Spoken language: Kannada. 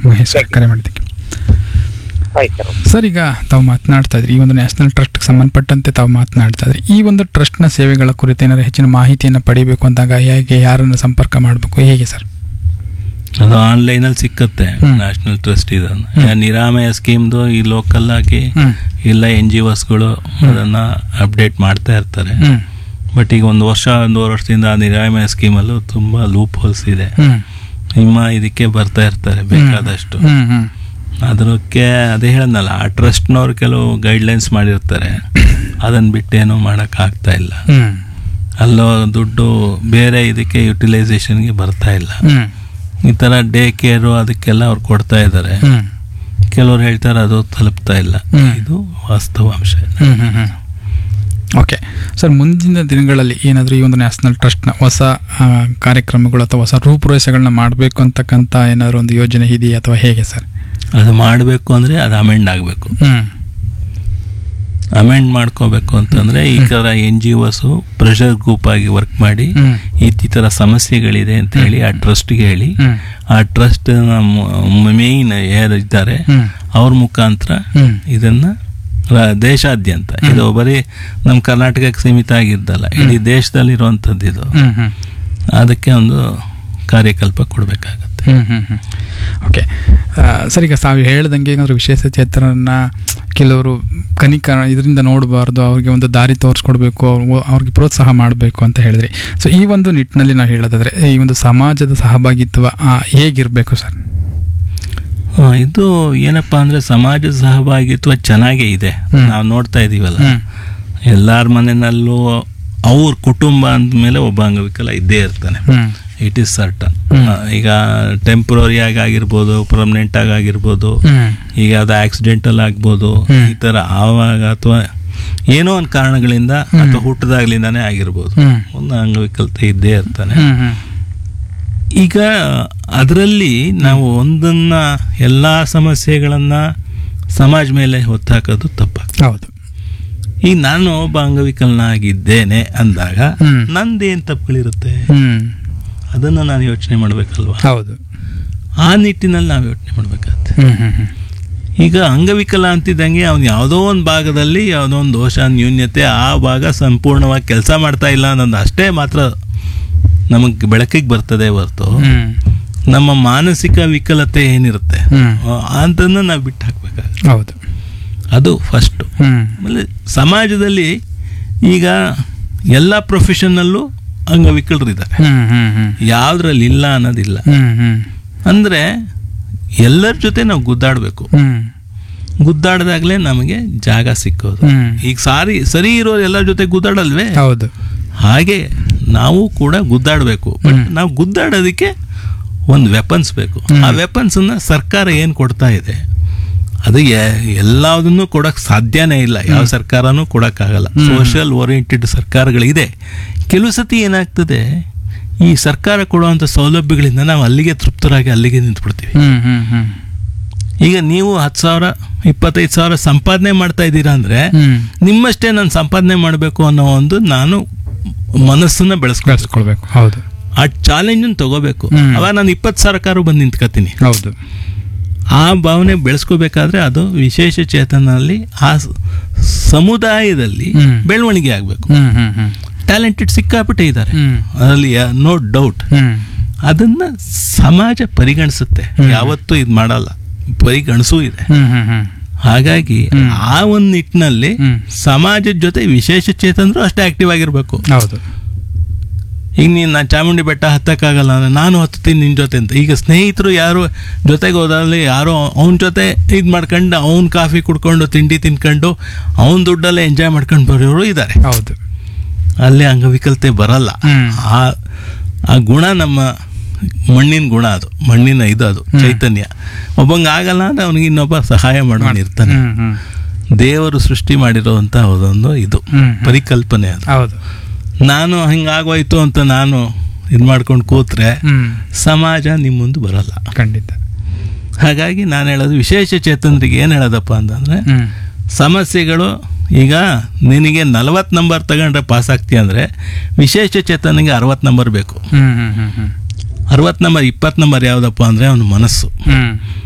ಮಹೇಶ್ ಸರ್ ಕರೆ ಮಾಡಿದ್ದಕ್ಕೆ ಆಯ್ತು ಸರ್ ಸರ್ ಈಗ ತಾವು ಮಾತನಾಡ್ತಾ ಇದ್ರಿ ಈ ಒಂದು ನ್ಯಾಷನಲ್ ಟ್ರಸ್ಟ್ಗೆ ಸಂಬಂಧಪಟ್ಟಂತೆ ತಾವು ಮಾತನಾಡ್ತಾ ಇದ್ರಿ ಈ ಒಂದು ಟ್ರಸ್ಟ್ನ ಸೇವೆಗಳ ಕುರಿತು ಏನಾದರೂ ಹೆಚ್ಚಿನ ಮಾಹಿತಿಯನ್ನು ಪಡಿಬೇಕು ಅಂದಾಗ ಹೇಗೆ ಯಾರನ್ನು ಸಂಪರ್ಕ ಮಾಡಬೇಕು ಹೇಗೆ ಸರ್ ಅದು ಆನ್ಲೈನಲ್ಲಿ ಸಿಕ್ಕತ್ತೆ ಹ್ಮ್. ನ್ಯಾಷನಲ್ ಟ್ರಸ್ಟ್ ಇದನ್ನು ಹ್ಮ್. ನಿರಾಮಯ ಸ್ಕೀಮ್ದು ಈ ಲೋಕಲ್ ಆಗಿ ಹ್ಮ್. ಇಲ್ಲ ಎನ್ ಜಿ ಒಸ್ಗಳು ಅದನ್ನ ಅಪ್ಡೇಟ್ ಮಾಡ್ತಾ ಇರ್ತಾರೆ ಹ್ಮ್ ಬಟ್ ಈಗ ಒಂದು ವರ್ಷ ಒಂದೂವರೆ ವರ್ಷದಿಂದ ಆ ನಿರಾಮಯ ಸ್ಕೀಮಲ್ಲೂ ತುಂಬಾ ಲೂಪ್ ಹೋಲ್ಸ್ ಇದೆ ಹ್ಮ್ ನಿಮ್ಮ ಇದಕ್ಕೆ ಬರ್ತಾ ಇರ್ತಾರೆ ಬೇಕಾದಷ್ಟು ಹ್ಮ್ ಹ್ಮ್ ಅದಕ್ಕೆ ಅದೇ ಹೇಳದ್ನಲ್ಲ ಆ ಟ್ರಸ್ಟ್ನವ್ರು ಕೆಲವು ಗೈಡ್ಲೈನ್ಸ್ ಮಾಡಿರ್ತಾರೆ ಅದನ್ನ ಬಿಟ್ಟೇನು ಮಾಡಕ್ ಆಗ್ತಾ ಇಲ್ಲ ಹ್ಮ್ ಅಲ್ಲೋ ದುಡ್ಡು ಬೇರೆ ಇದಕ್ಕೆ ಯುಟಿಲೈಸೇಷನ್ಗೆ ಬರ್ತಾ ಇಲ್ಲ ಹ್ಮ್ ಈ ಥರ ಡೇ ಕೇರು ಅದಕ್ಕೆಲ್ಲ ಅವ್ರು ಕೊಡ್ತಾ ಇದ್ದಾರೆ ಹ್ಮ್ ಕೆಲವ್ರು ಹೇಳ್ತಾರೆ ಅದು ತಲುಪ್ತಾ ಇಲ್ಲ ಹ್ಮ್. ಇದು ವಾಸ್ತವಾಂಶ ಹ್ಮ್ ಹ್ಮ್ ಹ್ಮ್ ಓಕೆ ಸರ್ ಮುಂದಿನ ದಿನಗಳಲ್ಲಿ ಏನಾದರೂ ಈ ಒಂದು ನ್ಯಾಷನಲ್ ಟ್ರಸ್ಟ್ನ ಹೊಸ ಆ, ಕಾರ್ಯಕ್ರಮಗಳು ಅಥವಾ ಹೊಸ ರೂಪುರೇಷೆಗಳನ್ನ ಮಾಡಬೇಕು ಅಂತಕ್ಕಂಥ ಏನಾದರೂ ಒಂದು ಯೋಜನೆ ಇದೆಯಾ ಅಥವಾ ಹೇಗೆ ಸರ್ ಅದು ಮಾಡಬೇಕು ಅಂದ್ರೆ ಅದು ಅಮೆಂಡ್ ಆಗಬೇಕು ಹ್ಮ್ ಅಮೆಂಡ್ ಮಾಡ್ಕೋಬೇಕು ಅಂತಂದ್ರೆ ಈ ಥರ N G Os pressure group ಆಗಿ ವರ್ಕ್ ಮಾಡಿ ಹ್ಮ್ ಈ ಈ ಥರ ಸಮಸ್ಯೆಗಳಿದೆ ಅಂತ ಹೇಳಿ ಆ ಟ್ರಸ್ಟ್ಗೆ ಹೇಳಿ ಹ್ಮ್ ಆ ಟ್ರಸ್ಟ್ ಮೇಯ್ನ್ ಯಾರು ಇದ್ದಾರೆ ಹ್ಮ್ ಅವ್ರ ಮುಖಾಂತರ ಹ್ಮ್ ಇದನ್ನ ರ- ದೇಶಾದ್ಯಂತ ಇದು ಬರೀ ನಮ್ಮ ಕರ್ನಾಟಕಕ್ಕೆ ಸೀಮಿತ ಆಗಿದ್ದಲ್ಲ ಇಡೀ ದೇಶದಲ್ಲಿರುವಂಥದ್ದು ಇದು ಹ್ಮ್ ಹ್ಮ್ ಅದಕ್ಕೆ ಒಂದು ಕಾರ್ಯಕಲ್ಪ ಕೊಡಬೇಕಾಗತ್ತೆ ಹ್ಮ್ ಹ್ಮ್ ಹ್ಮ್ ಓಕೆ ಸರ್ ಈಗ ತಾವು ಹೇಳ್ದಂಗೆ ಏನಾದರೂ ವಿಶೇಷ ಚೇತನನ್ನ ಕೆಲವರು ಕನಿಕ ಇದರಿಂದ ನೋಡಬಾರ್ದು ಅವ್ರಿಗೆ ಒಂದು ದಾರಿ ತೋರಿಸ್ಕೊಡ್ಬೇಕು ಅವ್ರು- ಅವ್ರಿಗೆ ಪ್ರೋತ್ಸಾಹ ಮಾಡಬೇಕು ಅಂತ ಹೇಳಿದ್ರಿ ಸೊ ಈ ಒಂದು ನಿಟ್ಟಿನಲ್ಲಿ ನಾವು ಹೇಳೋದಾದ್ರೆ ಈ ಒಂದು ಸಮಾಜದ ಸಹಭಾಗಿತ್ವ ಆ, ಹೇಗಿರ್ಬೇಕು ಸರ್ ಆ, ಇದು ಏನಪ್ಪಾ ಅಂದ್ರೆ ಸಮಾಜ ಸಹಭಾಗಿತ್ವ ಚೆನ್ನಾಗೇ ಇದೆ ಹ್ಮ್. ನಾವು ನೋಡ್ತಾ ಇದೀವಲ್ಲ ಹ್ಮ್ ಎಲ್ಲಾರ ಮನೆಯಲ್ಲೂ ಅವ್ರ ಕುಟುಂಬ ಅಂದಮೇಲೆ ಒಬ್ಬ ಅಂಗವಿಕಲ ಇದ್ದೇ ಇರ್ತಾನೆ hmm it is certain hmm. ಈಗ ಟೆಂಪ್ರರಿ ಆಗಿ ಆಗಿರ್ಬೋದು ಪರ್ಮನೆಂಟ್ ಆಗಿ ಆಗಿರ್ಬೋದು ಹ್ಮ್ ಈಗ ಅದು ಆಕ್ಸಿಡೆಂಟಲ್ ಆಗ್ಬೋದು ಹ್ಮ್. ಈ ತರ ಆವಾಗ ಅಥವಾ ಏನೋ ಒಂದು ಕಾರಣಗಳಿಂದ ಅಥವಾ ಹುಟ್ಟದಾಗ್ಲಿಂದಾನೇ ಆಗಿರ್ಬೋದು ಹ್ಮ್ ಒಂದು ಅಂಗವಿಕಲತೆ ಇದ್ದೇ ಇರ್ತಾನೆ ಹ್ಮ್ ಹ್ಮ್ ಈಗ ಅದರಲ್ಲಿ ನಾವು ಒಂದನ್ನ ಎಲ್ಲಾ ಸಮಸ್ಯೆಗಳನ್ನ ಸಮಾಜ ಮೇಲೆ ಹೊತ್ತಾಕೋದು ತಪ್ಪಾಗ್ತದೆ ಹೌದು ಈಗ ನಾನು ಒಬ್ಬ ಅಂಗವಿಕಲನಾಗಿದ್ದೇನೆ ಅಂದಾಗ ಹ್ಮ್. ನಂದೇನ್ ತಪ್ಪುಗಳಿರುತ್ತೆ ಹ್ಮ್ ಅದನ್ನ ನಾನು ಯೋಚನೆ ಮಾಡ್ಬೇಕಲ್ವಾ ಹೌದು ಆ ನಿಟ್ಟಿನಲ್ಲಿ ನಾವು ಯೋಚನೆ ಮಾಡ್ಬೇಕಾಗತ್ತೆ ಹ್ಮ್ ಹ್ಮ್ ಹ್ಮ್ ಈಗ ಅಂಗವಿಕಲ ಅಂತಿದ್ದಂಗೆ ಅವ್ನು ಯಾವುದೋ ಒಂದು ಭಾಗದಲ್ಲಿ ಯಾವುದೋ ಒಂದು ದೋಷ ನ್ಯೂನ್ಯತೆ ಆ ಭಾಗ ಸಂಪೂರ್ಣವಾಗಿ ಕೆಲಸ ಮಾಡ್ತಾ ಇಲ್ಲ ಅನ್ನೋದು ಅಷ್ಟೇ ಮಾತ್ರ ನಮಗೆ ಬೆಳಕಿಗೆ ಬರ್ತದೆ ಹೊರತು ಹ್ಮ್ ನಮ್ಮ ಮಾನಸಿಕ ವಿಕಲತೆ ಏನಿರುತ್ತೆ ಹ್ಮ್ ಆ, ಅದನ್ನ ನಾವು ಬಿಟ್ಟು ಹಾಕ್ಬೇಕಾಗುತ್ತೆ ಹೌದು ಅದು ಫಸ್ಟ್ ಹ್ಮ್ ಆಮೇಲೆ ಸಮಾಜದಲ್ಲಿ ಈಗ ಎಲ್ಲ ಪ್ರೊಫೆಷನ್ನಲ್ಲೂ ಅಂಗವಿಕಲರಿದ್ದಾರೆ ಹ್ಮ್ ಹ್ಮ್ ಹ್ಮ್ ಯಾವ್ದ್ರಲ್ಲಿ ಇಲ್ಲ ಅನ್ನೋದಿಲ್ಲ ಹ್ಮ್ ಹ್ಮ್ ಅಂದ್ರೆ ಎಲ್ಲರ ಜೊತೆ ನಾವು ಗುದ್ದಾಡಬೇಕು ಹ್ಮ್ ಗುದ್ದಾಡ್ದಾಗ್ಲೇ ನಮಗೆ ಜಾಗ ಸಿಕ್ಕೋದು ಹ್ಮ್ ಈಗ ಸಾರಿ ಸರಿ ಇರೋರು ಎಲ್ಲರ ಜೊತೆ ಗುದ್ದಾಡಲ್ವೇ ಹೌದು ಹಾಗೆ ನಾವು ಕೂಡ ಗುದ್ದಾಡಬೇಕು ಬಟ್ ಹ್ಮ್. ನಾವು ಗುದ್ದಾಡೋದಕ್ಕೆ ಒಂದು ವೆಪನ್ಸ್ ಬೇಕು ಹ್ಮ್. ಆ ವೆಪನ್ಸ್ ಅನ್ನ ಸರ್ಕಾರ ಏನ್ ಕೊಡ್ತಾ ಇದೆ ಅದು ಎ- ಎಲ್ಲದನ್ನೂ ಕೊಡಕ್ ಸಾಧ್ಯನೇ ಇಲ್ಲ ಯಾವ ಸರ್ಕಾರನೂ ಕೊಡಕ್ಕಾಗಲ್ಲ ಹ್ಮ್. ಸೋಷಿಯಲ್ ಓರಿಯೆಂಟೆಡ್ ಸರ್ಕಾರಗಳಿದೆ ಕೆಲವು ಸತಿ ಏನಾಗ್ತದೆ ಈ ಸರ್ಕಾರ ಕೊಡುವಂಥ ಸೌಲಭ್ಯಗಳಿಂದ ನಾವು ಅಲ್ಲಿಗೆ ತೃಪ್ತರಾಗಿ ಅಲ್ಲಿಗೆ ನಿಂತ್ಬಿಡ್ತೀವಿ ಹ್ಮ್ ಹ್ಮ್ ಹ್ಮ್ ಈಗ ನೀವು ಹತ್ತು ಸಾವಿರ ಇಪ್ಪತ್ತೈದು ಸಾವಿರ ಸಂಪಾದನೆ ಮಾಡ್ತಾ ಇದ್ದೀರಾ ಅಂದ್ರೆ ಹ್ಮ್ ನಿಮ್ಮಷ್ಟೇ ನಾನು ಸಂಪಾದನೆ ಮಾಡಬೇಕು ಅನ್ನೋ ಒಂದು ನಾನು ಮನಸ್ಸನ್ನ ಬೆಳೆಸ್ಕೊಳ್ಬೇಕು ಬೆಳೆಸ್ಕೊಳ್ಬೇಕು ಹೌದು ಆ ಚಾಲೆಂಜ್ ತಗೋಬೇಕು ಹ್ಮ್. ಅವಾಗ ನಾನು ಇಪ್ಪತ್ತು ಸಾವಿರ ಕಾರು ಬಂದು ನಿಂತ್ಕೋತೀನಿ ಹೌದು ಆ ಭಾವನೆ ಬೆಳೆಸ್ಕೋಬೇಕಾದ್ರೆ ಅದು ವಿಶೇಷ ಚೇತನಲ್ಲಿ ಆ ಸ- ಸಮುದಾಯದಲ್ಲಿ ಹ್ಮ್. ಬೆಳವಣಿಗೆ ಆಗಬೇಕು ಹ್ಮ್ ಹ್ಮ್ ಹ್ಮ್ ಟ್ಯಾಲೆಂಟೆಡ್ ಸಿಕ್ಕಾಪಟ್ಟೆ ಇದ್ದಾರೆ ಹ್ಮ್ ಅದರಲ್ಲಿ ನೋ ಡೌಟ್ ಹ್ಮ್ ಅದನ್ನ ಸಮಾಜ ಪರಿಗಣಿಸುತ್ತೆ ಹ್ಮ್. ಯಾವತ್ತೂ ಇದು ಮಾಡಲ್ಲ ಪರಿಗಣಿಸೂ ಇದೆ ಹ್ಮ್ ಹ್ಮ್ ಹ್ಮ್ ಹಾಗಾಗಿ ಹ್ಮ್. ಆ ಒಂದು ನಿಟ್ಟಿನಲ್ಲಿ ಹ್ಮ್. ಸಮಾಜದ ಜೊತೆ ವಿಶೇಷ ಚೇತನರು ಅಷ್ಟೇ ಆಕ್ಟಿವ್ ಆಗಿರ್ಬೇಕು ಹೌದು ಈಗ ನೀನು ನಾನು ಚಾಮುಂಡಿ ಬೆಟ್ಟ ಹತ್ತಕ್ಕಾಗಲ್ಲ ಅಂದ್ರೆ ನಾನು ಹತ್ತೀನಿ ನಿನ್ನ ಜೊತೆ ಅಂತ ಈಗ ಸ್ನೇಹಿತರು ಯಾರು ಜೊತೆಗೆ ಹೋದಲ್ಲಿ ಯಾರೋ ಅವನ ಜೊತೆ ಇದು ಮಾಡ್ಕೊಂಡು ಅವ್ನ ಕಾಫಿ ಕುಡ್ಕೊಂಡು ತಿಂಡಿ ತಿನ್ಕೊಂಡು ಅವನ ದುಡ್ಡಲ್ಲೇ ಎಂಜಾಯ್ ಮಾಡ್ಕೊಂಡು ಬರೋರು ಇದ್ದಾರೆ ಹೌದು ಅಲ್ಲಿ ಅಂಗವಿಕಲತೆ ಬರಲ್ಲ ಹ್ಮ್. ಆ ಆ ಗುಣ ನಮ್ಮ ಮಣ್ಣಿನ ಗುಣ ಅದು ಮಣ್ಣಿನ ಇದು ಅದು ಹ್ಮ್. ಚೈತನ್ಯ ಒಬ್ಬಂಗೆ ಆಗಲ್ಲ ಅಂದ್ರೆ ಅವನಿಗೆ ಇನ್ನೊಬ್ಬ ಸಹಾಯ ಮಾಡೋನು ಇರ್ತಾನೆ ಹ್ಮ್ ಹ್ಮ್ ದೇವರು ಸೃಷ್ಟಿ ಮಾಡಿರುವಂತ ಒಂದು ಇದು ಹ್ಮ್. ಪರಿಕಲ್ಪನೆ ಅದು ಹೌದು ನಾನು ಹಿಂಗಾಗೋಯ್ತು ಅಂತ ನಾನು ಇದು ಮಾಡ್ಕೊಂಡು ಕೂತ್ರೆ ಹ್ಮ್ ಸಮಾಜ ನಿಮ್ಮ ಮುಂದೆ ಬರಲ್ಲ ಖಂಡಿತ ಹಾಗಾಗಿ ನಾನು ಹೇಳೋದು ವಿಶೇಷ ಚೇತನರಿಗೆ ಏನು ಹೇಳೋದಪ್ಪ ಅಂತಂದ್ರೆ ಹ್ಮ್ ಸಮಸ್ಯೆಗಳು ಈಗ ನಿನಗೆ ನಲವತ್ತು ನಂಬರ್ ತಗೊಂಡ್ರೆ ಪಾಸ್ ಆಗ್ತೀಯ ಅಂದರೆ ವಿಶೇಷ ಚೇತನಿಗೆ ಅರವತ್ತು ನಂಬರ್ ಬೇಕು ಹ್ಮ್ ಹ್ಮ್ ಹ್ಮ್ ಹ್ಮ್ ಅರವತ್ತು ನಂಬರ್ ಇಪ್ಪತ್ತು ನಂಬರ್ ಯಾವುದಪ್ಪ ಅಂದರೆ ಅವನ ಮನಸ್ಸು ಹ್ಮ್